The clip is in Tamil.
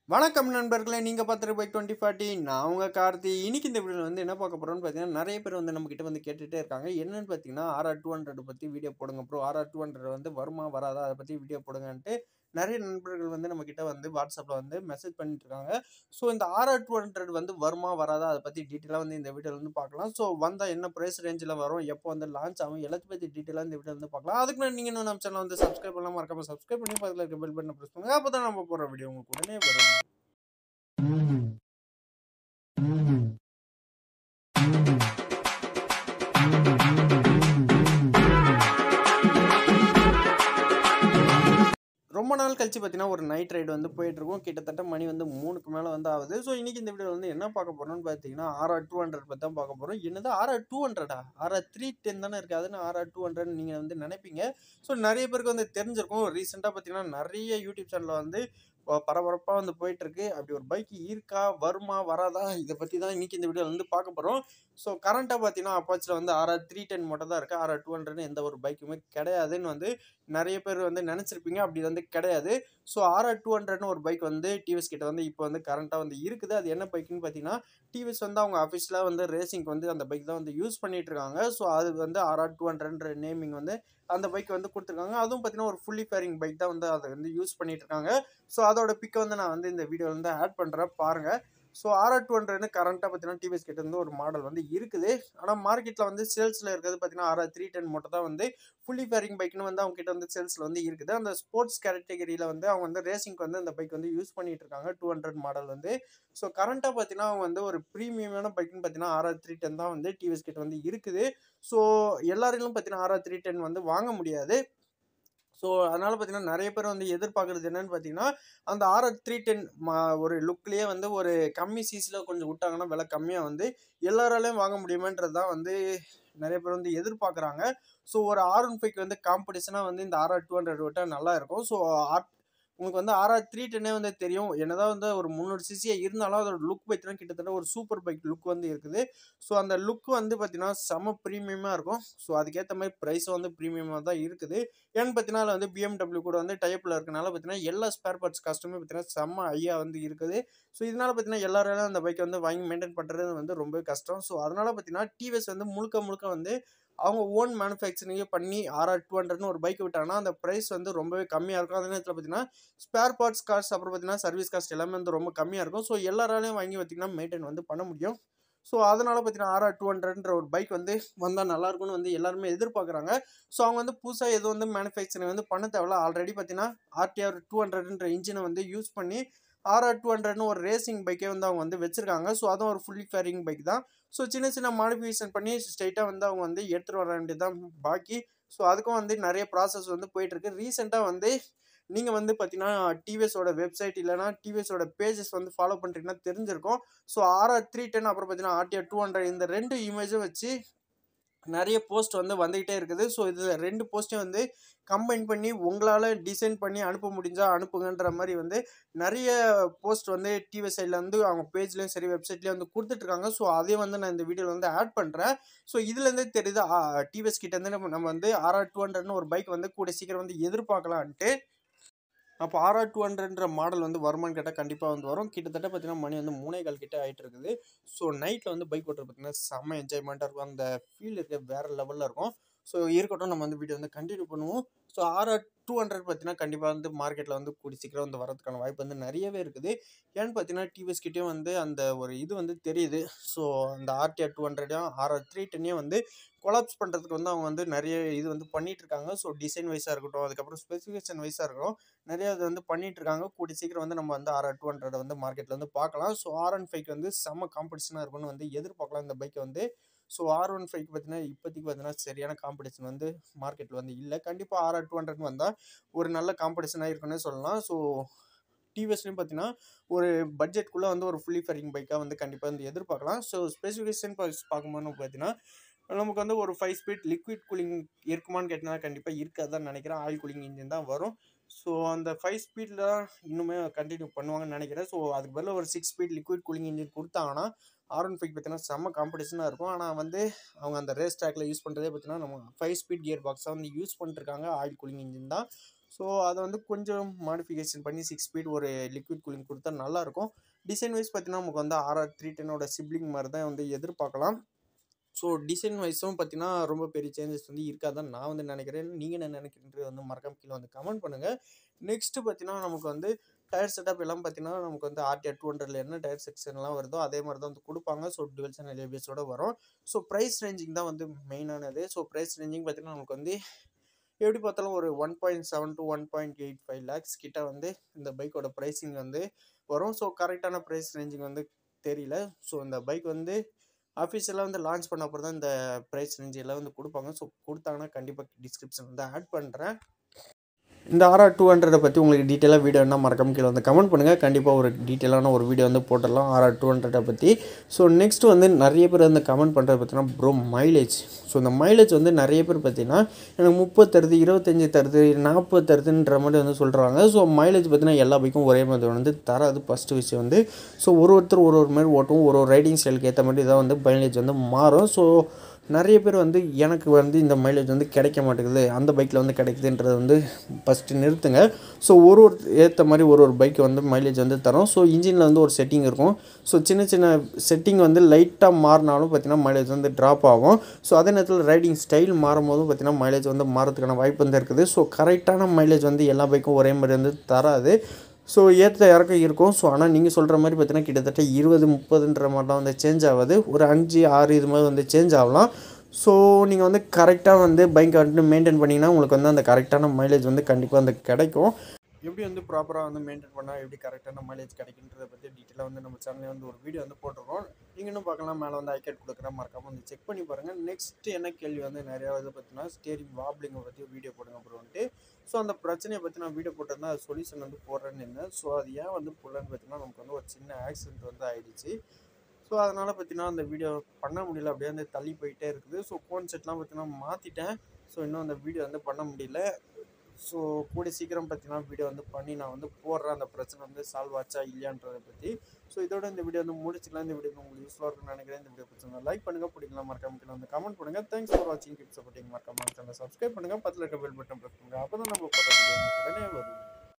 வணக்கம் நண்பர்களே நீங்கள் பார்த்துட்டு பைக் டுவெண்ட்டி ஃபார்ட்டி நான் உங்கள் கார்த்தி இன்னைக்கு இந்த வீடியோவில் வந்து என்ன பார்க்க போகிறோம்னு பார்த்தீங்கன்னா நிறைய பேர் வந்து நம்மக்கிட்ட வந்து கேட்டுகிட்டே இருக்காங்க என்னன்னு பார்த்தீங்கன்னா ஆர்ஆர் டூ ஹண்ட்ரட் பற்றி வீடியோ போடுங்க ப்ரோ ஆர்ஆர் டூ ஹண்ட்ரட் வந்து வருமா வராதா அதை பற்றி வீடியோ போடுங்கன்ட்டு நிறைய நண்பர்கள் வந்து நம்மக்கிட்ட வந்து வாட்ஸ்அப்பில் வந்து மெசேஜ் பண்ணிட்டு இருக்காங்க ஸோ இந்த ஆர்ஆர் டூ ஹண்ட்ரட் வந்து வருமா வராதா அதை பற்றி டீட்டெயிலாக வந்து இந்த வீடியோவில் வந்து பார்க்கலாம் ஸோ வந்தால் என்ன ப்ரைஸ் ரேஞ்சில் வரும் எப்போ வந்து லான்ச் ஆகும் எல்லாத்தையும் பற்றி டீட்டெயிலாக இந்த வீடியோ வந்து பார்க்கலாம் அதுக்கு முன்னாடி நீங்கள் இன்னும் நம்ம சேனல் வந்து சப்ஸ்கிரைப் பண்ணலாம் மறக்காம சப்ஸ்கிரைப் பண்ணி பக்கத்தில் இருக்க பெல் பட்டனை ப்ரெஸ் பண்ணுங்க அப்போ தான் நம்ம போடுற வீடியோ உங்களுக்கு உடனே வரும் ரொம்ப நாள் கழிச்சு பார்த்தீங்கன்னா ஒரு நைட் ரைடு வந்து போயிட்டு இருக்கும் கிட்டத்தட்ட மணி வந்து மூணுக்கு மேலே வந்து ஆகுது ஸோ இன்னைக்கு இந்த வீடியோ வந்து என்ன பார்க்க போறோம்னு பார்த்தீங்கன்னா ஆர்ஆர் டூ ஹண்ட்ரட் பற்றி தான் பார்க்க போகிறோம் என்னது ஆர்ஆர் டூ ஹண்ட்ரடா ஆர்ஆர் த்ரீ டென் தானே இருக்குது அதுன்னு ஆர்ஆர் டூ ஹண்ட்ரட் நீங்கள் வந்து நினைப்பீங்க ஸோ நிறைய பேருக்கு வந்து தெரிஞ்சிருக்கும் ரீசெண்டாக பார்த்தீங்கன்னா நிறைய யூடியூப் சேனலில் வந்து பரபரப்பாக வந்து போயிட்டு இருக்கு அப்படி ஒரு பைக் இருக்கா வருமா வராதா இதை பற்றி தான் இன்னைக்கு இந்த வீடியோவில் வந்து பார்க்க போகிறோம் ஸோ கரண்ட்டாக பார்த்தீங்கன்னா அப்பாச்சில் வந்து ஆர்ஆர் த்ரீ டென் மட்டும் தான் இருக்குது ஆர்ஆர் டூ ஹண்ட்ரட்னு எந்த ஒரு பைக்குமே கிடையாதுன்னு வந்து நிறைய பேர் வந்து நினச்சிருப்பீங்க அப்படி வந்து கிடையாது ஸோ ஆர்ஆர் டூ ஹண்ட்ரட்னு ஒரு பைக் வந்து டிவிஎஸ் கிட்ட வந்து இப்போ வந்து கரண்ட்டாக வந்து இருக்குது அது என்ன பைக்குன்னு பார்த்தீங்கன்னா டிவிஎஸ் வந்து அவங்க அஃபிஷியலாக வந்து ரேசிங்க்கு வந்து அந்த பைக் தான் வந்து யூஸ் பண்ணிட்டு இருக்காங்க ஸோ அது வந்து ஆர்ஆர் டூ ஹண்ட்ரட்ன்ற நேமிங் வந்து அந்த பைக் வந்து கொடுத்துருக்காங்க அதுவும் பார்த்தீங்கன்னா ஒரு ஃபுல்லி ஃபேரிங் பைக் தான் வந்து அதை வந்து யூஸ் பண்ணிட்டு இருக்காங்க ஸோ அதோட பிக்கை வந்து நான் வந்து இந்த வீடியோவில் வந்து ஆட் பண்ணுறேன் பாருங்கள் ஸோ ஆர்ஆர் டூ ஹண்ட்ரட்னு கரண்ட்டாக பார்த்தீங்கன்னா டிவிஎஸ் கிட்ட இருந்து ஒரு மாடல் வந்து இருக்குது ஆனால் மார்க்கெட்டில் வந்து சேல்ஸில் இருக்கிறது பார்த்தீங்கன்னா ஆர்ஆர் த்ரீ டென் மட்டும் தான் வந்து ஃபுல்லி ஃபேரிங் பைக்னு வந்து அவங்க கிட்ட வந்து சேல்ஸில் வந்து இருக்குது அந்த ஸ்போர்ட்ஸ் கேட்டகரியில் வந்து அவங்க வந்து ரேசிங்க்கு வந்து அந்த பைக் வந்து யூஸ் பண்ணிட்டு இருக்காங்க டூ ஹண்ட்ரட் மாடல் வந்து ஸோ கரண்ட்டாக பார்த்தீங்கன்னா அவங்க வந்து ஒரு ப்ரீமியமான பைக்னு பார்த்தீங்கன்னா ஆர்ஆர் த்ரீ டென் தான் வந்து டிவிஎஸ் கிட்ட வந்து இருக்குது ஸோ எல்லாரையும் பார்த்தீங்கன்னா ஆர்ஆர் த்ரீ டென் வந்து வாங்க முடியாது ஸோ அதனால் பார்த்தீங்கன்னா நிறைய பேர் வந்து எதிர்பார்க்குறது என்னன்னு பார்த்தீங்கன்னா அந்த ஆர்ஆர் த்ரீ டென் ஒரு லுக்லேயே வந்து ஒரு கம்மி சிசியில் கொஞ்சம் விட்டாங்கன்னா விலை கம்மியாக வந்து எல்லாராலையும் வாங்க முடியுமன்றது தான் வந்து நிறைய பேர் வந்து எதிர்பார்க்குறாங்க ஸோ ஒரு ஆர் ஒன் ஃபைவ்க்கு வந்து காம்படிஷனாக வந்து இந்த ஆர்ஆர் டூ ஹண்ட்ரட் விட்டால் நல்லா இருக்கும் ஸோ ஆர் உங்களுக்கு வந்து ஆர்ஆர் த்ரீ டென்னே வந்து தெரியும் என்னதான் வந்து ஒரு முந்நூறு சிசியாக இருந்தாலும் அதோட லுக் பார்த்தீங்கன்னா கிட்டத்தட்ட ஒரு சூப்பர் பைக் லுக் வந்து இருக்குது ஸோ அந்த லுக் வந்து பார்த்தீங்கன்னா செம ப்ரீமியமாக இருக்கும் ஸோ அதுக்கேற்ற மாதிரி ப்ரைஸும் வந்து ப்ரீமியமாக தான் இருக்குது ஏன்னு பார்த்தீங்கன்னா அதில் வந்து பிஎம்டபிள்யூ கூட வந்து டைப்பில் இருக்கனால பார்த்தீங்கன்னா எல்லா ஸ்பேர் பார்ட்ஸ் கஸ்டமே பார்த்தீங்கன்னா செம்ம ஐயா வந்து இருக்குது ஸோ இதனால் பார்த்தீங்கன்னா எல்லாராலும் அந்த பைக்கை வந்து வாங்கி மெயின்டைன் பண்ணுறது வந்து ரொம்ப கஷ்டம் ஸோ அதனால் பார்த்தீங்கன்னா டிவிஎஸ் வந்து முழுக்க முழுக்க வந்து அவங்க ஓன் மேனுஃபேக்சரிங்கே பண்ணி ஆர்ஆர் டூ ஹண்ட்ரட்னு ஒரு பைக் விட்டாங்கன்னா அந்த ப்ரைஸ் வந்து ரொம்பவே கம்மியாக இருக்கும் அதே நேரத்தில் பார்த்தீங்கன்னா ஸ்பேர் பார்ட்ஸ் காஸ்ட் அப்புறம் பார்த்தீங்கன்னா சர்வீஸ் காஸ்ட் எல்லாமே வந்து ரொம்ப கம்மியாக இருக்கும் ஸோ எல்லாராலையும் வாங்கி பார்த்தீங்கன்னா மெயின்டைன் வந்து பண்ண முடியும் ஸோ அதனால் பார்த்தீங்கன்னா ஆர்ஆர் டூ ஹண்ட்ரட்ன்ற ஒரு பைக் வந்து வந்தால் நல்லாயிருக்கும்னு வந்து எல்லாருமே எதிர்பார்க்குறாங்க ஸோ அவங்க வந்து புதுசாக எதுவும் வந்து மேனுஃபேக்சரிங் வந்து பண்ண தேவையில்ல ஆல்ரெடி பார்த்தீங்கன்னா ஆர்டிஆர் டூ ஹண்ட்ரட்ன்ற இன்ஜினை வந்து யூஸ் பண்ணி ஆர்ஆர் டூ ஹண்ட்ரட்னு ஒரு ரேசிங் பைக்கே வந்து அவங்க வந்து வச்சுருக்காங்க ஸோ அதுவும் ஒரு ஃபுல்லி ஃபேரிங் பைக் தான் ஸோ சின்ன சின்ன மாடிஃபிகேஷன் பண்ணி ஸ்ட்ரைட்டாக வந்து அவங்க வந்து எடுத்துகிட்டு வர வேண்டியது தான் பாக்கி ஸோ அதுக்கும் வந்து நிறைய ப்ராசஸ் வந்து போயிட்டுருக்கு ரீசெண்டாக வந்து நீங்கள் வந்து பார்த்தீங்கன்னா டிவிஎஸோட வெப்சைட் இல்லைனா டிவிஎஸோட பேஜஸ் வந்து ஃபாலோ பண்ணுறீங்கன்னா தெரிஞ்சிருக்கும் ஸோ ஆர்ஆர் த்ரீ டென் அப்புறம் பார்த்தீங்கன்னா ஆர்டிஆர் டூ ஹண்ட்ரட் இந்த ரெண்டு இமேஜும் வச்சு நிறைய போஸ்ட் வந்து வந்துக்கிட்டே இருக்குது ஸோ இது ரெண்டு போஸ்ட்டையும் வந்து கம்பைன் பண்ணி உங்களால் டிசைன் பண்ணி அனுப்ப முடிஞ்சால் அனுப்புங்கன்ற மாதிரி வந்து நிறைய போஸ்ட் வந்து டிவி சைடில் வந்து அவங்க பேஜ்லேயும் சரி வெப்சைட்லேயும் வந்து கொடுத்துட்ருக்காங்க ஸோ அதையும் வந்து நான் இந்த வீடியோவில் வந்து ஆட் பண்ணுறேன் ஸோ இதுலேருந்தே தெரியுது டிவிஎஸ் கிட்டேருந்து நம்ம நம்ம வந்து ஆர்ஆர் டூ ஹண்ட்ரட்னு ஒரு பைக் வந்து கூட சீக்கிரம் வந்து எதிர்பார்க்கலான்ட்டு அப்போ ஆர்ஆர் டூ ஹண்ட்ரட்ன்ற மாடல் வந்து வருமானு கேட்டால் கண்டிப்பாக வந்து வரும் கிட்டத்தட்ட பார்த்தீங்கன்னா மணி வந்து மூணே கால் கிட்ட ஆகிட்டு இருக்குது ஸோ நைட்டில் வந்து பைக் ஓட்டுறது பார்த்தீங்கன்னா செம்ம என்ஜாய்மெண்ட்டாக இருக்கும் அந்த ஃபீல் இருக்க வேறு லெவலில் இருக்கும் ஸோ இருக்கட்டும் நம்ம வந்து வீடியோ வந்து கண்டினியூ பண்ணுவோம் ஸோ ஆர்ஆர் டூ ஹண்ட்ரட் பார்த்தீங்கன்னா கண்டிப்பாக வந்து மார்க்கெட்டில் வந்து கூடி சீக்கிரம் வந்து வரதுக்கான வாய்ப்பு வந்து நிறையவே இருக்குது ஏன்னு பார்த்தீங்கன்னா டிவிஎஸ் கிட்டேயும் வந்து அந்த ஒரு இது வந்து தெரியுது ஸோ அந்த ஆர்டிஆர் டூ ஹண்ட்ரடையும் ஆர்ஆர் த்ரீ டென்னையும் வந்து கொலாப்ஸ் பண்ணுறதுக்கு வந்து அவங்க வந்து நிறைய இது வந்து பண்ணிட்டு இருக்காங்க ஸோ டிசைன் வைஸாக இருக்கட்டும் அதுக்கப்புறம் ஸ்பெசிஃபிகேஷன் வைஸாக இருக்கட்டும் நிறைய இது வந்து பண்ணிட்டு இருக்காங்க கூடி சீக்கிரம் வந்து நம்ம வந்து ஆர்ஆர் டூ ஹண்ட்ரட் வந்து மார்க்கெட்டில் வந்து பார்க்கலாம் ஸோ ஆர் ஒன் ஃபைவ் வந்து செம்ம காம்படிஷனாக இருக்கும்னு வந்து எதிர்பார்க்கலாம் இந்த பைக்கை வந்து ஸோ ஆர் ஒன் ஃபைவ் பார்த்தீங்கன்னா இப்போதைக்கு பார்த்தீங்கன்னா சரியான காம்படிஷன் வந்து மார்க்கெட்டில் வந்து இல்லை கண்டிப்பாக ஆர்ஆர் டூ ஹண்ட்ரட் வந்தால் ஒரு நல்ல காம்படிஷனாக இருக்குன்னு சொல்லலாம் ஸோ டிவிஎஸ்லையும் பார்த்தீங்கன்னா ஒரு பட்ஜெட்குள்ளே வந்து ஒரு ஃபுல்லி ஃபரிங் பைக்காக வந்து கண்டிப்பாக வந்து எதிர்பார்க்கலாம் ஸோ ஸ்பெசிஃபிகேஷன் பார்க்கும்போது பார்த்தீங்கன்னா நமக்கு வந்து ஒரு ஃபைவ் ஸ்பீட் லிக்விட் கூலிங் இருக்குமான்னு கேட்டால் கண்டிப்பாக இருக்காது தான் நினைக்கிறேன் ஆயில் கூலிங் இன்ஜின் தான் வரும் ஸோ அந்த ஃபைவ் ஸ்பீடில் தான் இன்னுமே கண்டினியூ பண்ணுவாங்கன்னு நினைக்கிறேன் ஸோ அதுக்கு பதிலாக ஒரு six speed liquid cooling engine கொடுத்தாங்கன்னா ஆர் ஒன் ஃபைவ் பார்த்தீங்கன்னா செம்ம காம்படிஷனாக இருக்கும் ஆனால் வந்து அவங்க அந்த ரேஸ் ட்ராக்கில் யூஸ் பண்ணுறதே பார்த்தீங்கன்னா நம்ம ஃபைவ் ஸ்பீட் கியர் பாக்ஸாக வந்து யூஸ் பண்ணிட்டுருக்காங்க ஆயில் கூலிங் இன்ஜின் தான் ஸோ அதை வந்து கொஞ்சம் மாடிஃபிகேஷன் பண்ணி சிக்ஸ் ஸ்பீட் ஒரு லிக்விட் கூலிங் கொடுத்தா நல்லாயிருக்கும் டிசைன் வைஸ் பார்த்தீங்கன்னா நமக்கு வந்து ஆர்ஆர் த்ரீ டென்னோட சிப்ளிங் மாதிரி தான் வந்து எதிர்பார்க்கலாம் ஸோ டிசைன் வைஸும் பார்த்தீங்கன்னா ரொம்ப பெரிய சேஞ்சஸ் வந்து இருக்காதான் நான் வந்து நினைக்கிறேன் நீங்கள் என்ன நினைக்கிறீன்றது வந்து மறக்காம கீழே வந்து கமெண்ட் பண்ணுங்கள் நெக்ஸ்ட்டு பார்த்தீங்கன்னா நமக்கு வந்து டயர் செட்டப் எல்லாம் பார்த்தீங்கன்னா நமக்கு வந்து ஆர்டிஆர் டூ ஹண்ட்ரட்ல என்ன டயர் செக்ஷன்லாம் வருதோ அதே மாதிரி தான் வந்து கொடுப்பாங்க ஸோ டுவெல் சேனல் ஏபிஎஸோட வரும் ஸோ ப்ரைஸ் ரேஞ்சிங் தான் வந்து மெயினானது ஸோ ப்ரைஸ் ரேஞ்சிங் பார்த்தீங்கன்னா நமக்கு வந்து எப்படி பார்த்தாலும் ஒரு one point seven to one point eight five lakhs கிட்ட வந்து இந்த பைக்கோட ப்ரைஸிங் வந்து வரும் ஸோ கரெக்டான ப்ரைஸ் ரேஞ்சிங் வந்து தெரியல ஸோ இந்த பைக் வந்து அஃபிஷியலாக வந்து லான்ச் பண்ண அப்புறம் தான் இந்த ப்ரைஸ் ரேஞ்ச் எல்லாம் வந்து கொடுப்பாங்க ஸோ கொடுத்தாங்கன்னா கண்டிப்பாக டிஸ்கிரிப்ஷன் வந்து ஆட் பண்ணுறேன் இந்த ஆர்ஆர் டூ ஹண்ட்ரடை பற்றி உங்களுக்கு டீட்டெயிலாக வீடியோ என்ன மறக்காம கீழே வந்து கமெண்ட் பண்ணுங்கள் கண்டிப்பாக ஒரு டீட்டெயிலான ஒரு வீடியோ வந்து போட்டுடலாம் ஆர்ஆர் டூ ஹண்ட்ரடை பற்றி ஸோ நெக்ஸ்ட் வந்து நிறைய பேர் வந்து கமெண்ட் பண்ணுறது பார்த்தீங்கன்னா ப்ரோ மைலேஜ் ஸோ இந்த மைலேஜ் வந்து நிறைய பேர் பார்த்தீங்கன்னா எனக்கு முப்பது தருது இருபத்தஞ்சி தருது நாற்பது தருதுன்ற மாதிரி வந்து சொல்கிறாங்க ஸோ மைலேஜ் பார்த்தீங்கன்னா எல்லா பைக்கும் ஒரே மாதிரி வந்து தராது ஃபஸ்ட்டு விஷயம் வந்து ஸோ ஒரு ஒருத்தர் ஒரு ஒரு மாதிரி ஓட்டும் ஒரு ஒரு ரைடிங் ஸ்டைலுக்கு ஏற்ற மாதிரி தான் வந்து மைலேஜ் வந்து மாறும் ஸோ நிறைய பேர் வந்து எனக்கு வந்து இந்த மைலேஜ் வந்து கிடைக்க மாட்டேங்குது அந்த பைக்கில் வந்து கிடைக்குதுன்றது வந்து ஃபஸ்ட்டு நிறுத்துங்க ஸோ ஒரு ஒரு ஏற்ற மாதிரி ஒரு ஒரு பைக் வந்து மைலேஜ் வந்து தரும் ஸோ இன்ஜினில் வந்து ஒரு செட்டிங் இருக்கும் ஸோ சின்ன சின்ன செட்டிங் வந்து லைட்டாக மாறினாலும் பார்த்தீங்கன்னா மைலேஜ் வந்து ட்ராப் ஆகும் ஸோ அதே நேரத்தில் ரைடிங் ஸ்டைல் மாறும் போதும் பார்த்தீங்கன்னா மைலேஜ் வந்து மாறதுக்கான வாய்ப்பு வந்து இருக்குது ஸோ கரெக்டான மைலேஜ் வந்து எல்லா பைக்கும் ஒரே மாதிரி வந்து தராது ஸோ ஏற்ற இறக்கம் இருக்கும் ஸோ ஆனால் நீங்கள் சொல்கிற மாதிரி பார்த்தீங்கன்னா கிட்டத்தட்ட இருபது முப்பதுன்ற மாதிரிலாம் வந்து சேஞ்ச் ஆகாது ஒரு அஞ்சு ஆறு இது மாதிரி வந்து சேஞ்ச் ஆகலாம் ஸோ நீங்கள் வந்து கரெக்டாக வந்து பைக் வந்து மெயின்டைன் பண்ணிங்கன்னா உங்களுக்கு வந்து அந்த கரெக்டான மைலேஜ் வந்து கண்டிப்பாக வந்து கிடைக்கும் எப்படி வந்து ப்ராப்பராக வந்து மெயின்டைன் பண்ணால் எப்படி கரெக்டான மைலேஜ் கிடைக்குன்றத பற்றி டீட்டெயிலாக வந்து நம்ம சேனலில் வந்து ஒரு வீடியோ வந்து போட்டிருக்கோம் நீங்கள் இன்னும் பார்க்கலாம் மேலே வந்து ஐக்கெட் கொடுக்குறேன் மறக்காமல் வந்து செக் பண்ணி பாருங்கள் நெக்ஸ்ட் என்ன கேள்வி வந்து நிறையா இது பார்த்தீங்கன்னா ஸ்டேரிங் வாப்ளிங்கை பற்றி வீடியோ போடுங்க அப்புறம்ட்டு ஸோ அந்த பிரச்சனையை பற்றி நான் வீடியோ போட்டிருந்தேன் அது சொல்யூஷன் வந்து போடுறேன்னு இருந்தேன் ஸோ அது ஏன் வந்து போடலன்னு பார்த்தீங்கன்னா நமக்கு வந்து ஒரு சின்ன ஆக்சிடென்ட் வந்து ஆயிடுச்சு ஸோ அதனால் பார்த்தீங்கன்னா அந்த வீடியோ பண்ண முடியல அப்படியே வந்து தள்ளி போயிட்டே இருக்குது ஸோ கோன் செட்லாம் பார்த்தீங்கன்னா மாற்றிட்டேன் ஸோ இன்னும் அந்த வீடியோ வந்து பண்ண முடியல ஸோ கூடிய சீக்கிரம் பார்த்தீங்கன்னா வீடியோ வந்து பண்ணி நான் வந்து போடுறேன் அந்த பிரச்சனை வந்து சால்வ் ஆச்சா இல்லையான்றதை பற்றி ஸோ இதோட இந்த வீடியோ வந்து முடிச்சுக்கலாம் இந்த வீடியோ உங்களுக்கு யூஸ்ஃபுல்லாக இருக்கும்னு நினைக்கிறேன் இந்த வீடியோ பிடிச்சிருந்தா லைக் பண்ணுங்கள் பிடிக்கலாம் மறக்காம கீழே வந்து கமெண்ட் பண்ணுங்கள் தேங்க்ஸ் ஃபார் வாட்சிங் கிப்ஸ் சப்போர்ட்டிங் மறக்காம சேனல் சப்ஸ்கிரைப் பண்ணுங்கள் பக்கத்தில் இருக்க பெல் பட்டன் ப்ரெஸ் பண்ணுங்கள் அப்போ தான் நம்ம போடுற வீடியோ உடனே வரும்